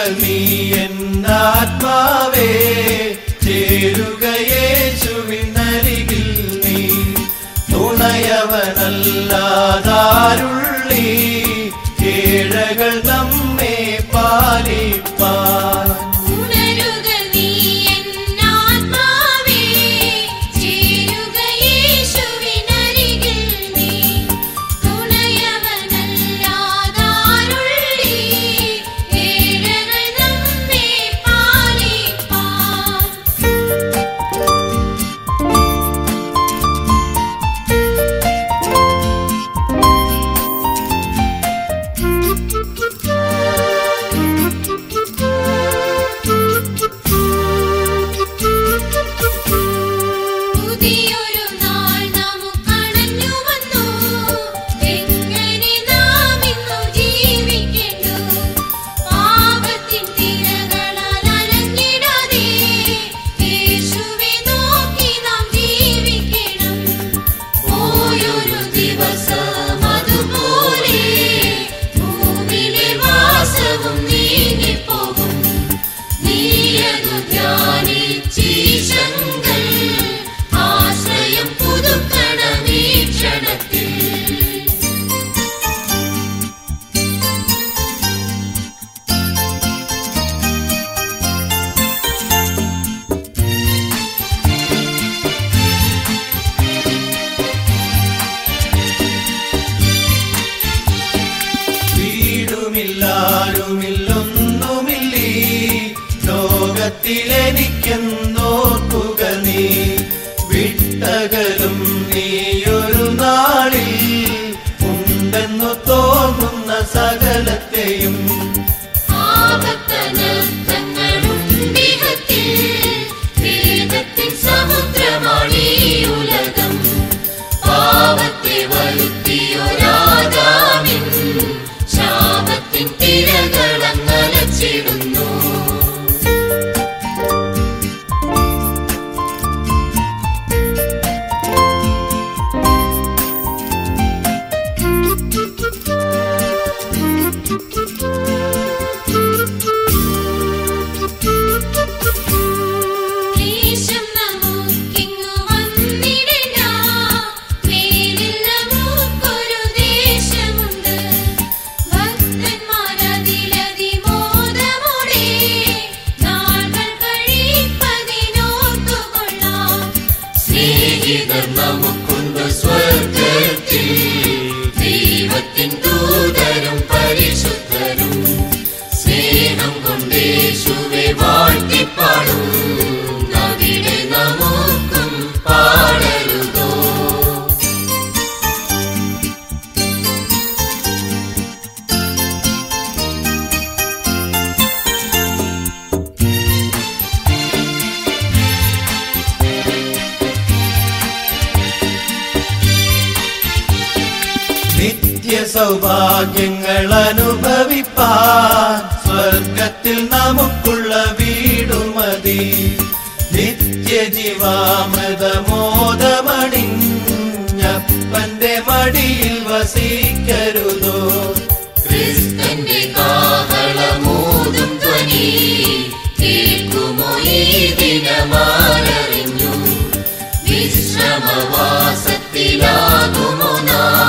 നീ എന്നാത്മാവേ ചേരുക യേശുവിനരികിൽ നീ തുണയവനല്ലാതാരുള്ളി കേഴകൾ നമ്മെ പാലിപ്പാൻ ഉണരുക നീ എന്നാത്മാവേ ചേരുക യേശുവിനരികിൽ നീ തുണയവനല്ലാതാരുള്ളി ഏഴകൾ നമ്മെ പാലിപ്പാൻ പുതിയൊരു നാൾ നമുക്കണഞ്ഞു വന്നു എങ്ങനെ നാം ഇന്നു ജീവിക്കേണ്ടു പാപത്തിൻ തിരകളാൽ അലഞ്ഞിടാതെ യേശുവെ നോക്കി നാം ജീവിക്കണം പോയൊരു ദിവസം അതുപോലെ ഭൂമിയിലെ വാസവും നീങ്ങിപ്പോകും നീയതു ധ്യാനിച്ചീശങ്കൽ ആശ്രയം പുതുക്കണം ഈ ക്ഷണത്തിൽ വീടുമില്ലാരുമില്ലൊന്നുമില്ലീ ലോകത്തിലെനിക്കെന്നോർക്കുക നീ വിട്ടകലും നീയൊരു നാളിൽ ഉണ്ടെന്നു തോന്നുന്ന സകലത്തെയും ആപത്തനർത്ഥങ്ങളുണ്ടിഹത്തിൽ വേദത്തിൻ സമുദ്രമാണീ ഉലകം പാപത്തെ വരുത്തിയൊരാദാമിൻ ശാപത്തിൻ തിരകളങ്ങലച്ചിടുന്നു ക്ലേശം നമുക്കിങ്ങു വന്നിടില്ല മേലിൽ നമുക്കൊരു ദേശമുണ്ട് ഭക്തന്മാരതിലതിമോദമോടെ നാൾകൾ കഴിപ്പതിനോർത്തുകൊള്ളാം സ്നേഹിതർ നമുക്കുണ്ട് സ്വർഗത്തിൽ ദൈവത്തിൻ ദൂതരും പരിശുദ്ധരും സ്നേഹം കൊണ്ടേശുവെ വാഴ്ത്തിപ്പാടും അവിടെ നമുക്കും പാടരുതോ നിത്യ സൗഭാഗ്യങ്ങൾ അനുഭവിപ്പാൻ സ്വർഗത്തിൽ നമുക്കുള്ള വീടുമതി നിത്യ ജീവാമൃതമോദമണിഞ്ഞപ്പന്റെ മടിയിൽ വസിക്കരുതോ ക്രിസ്തന്റെ കാഹളമൂതും ധ്വനി കേൾക്കുമോ ഈ ദിനമാരറിഞ്ഞു വിശ്രമവാസത്തിലാകുമോ നാം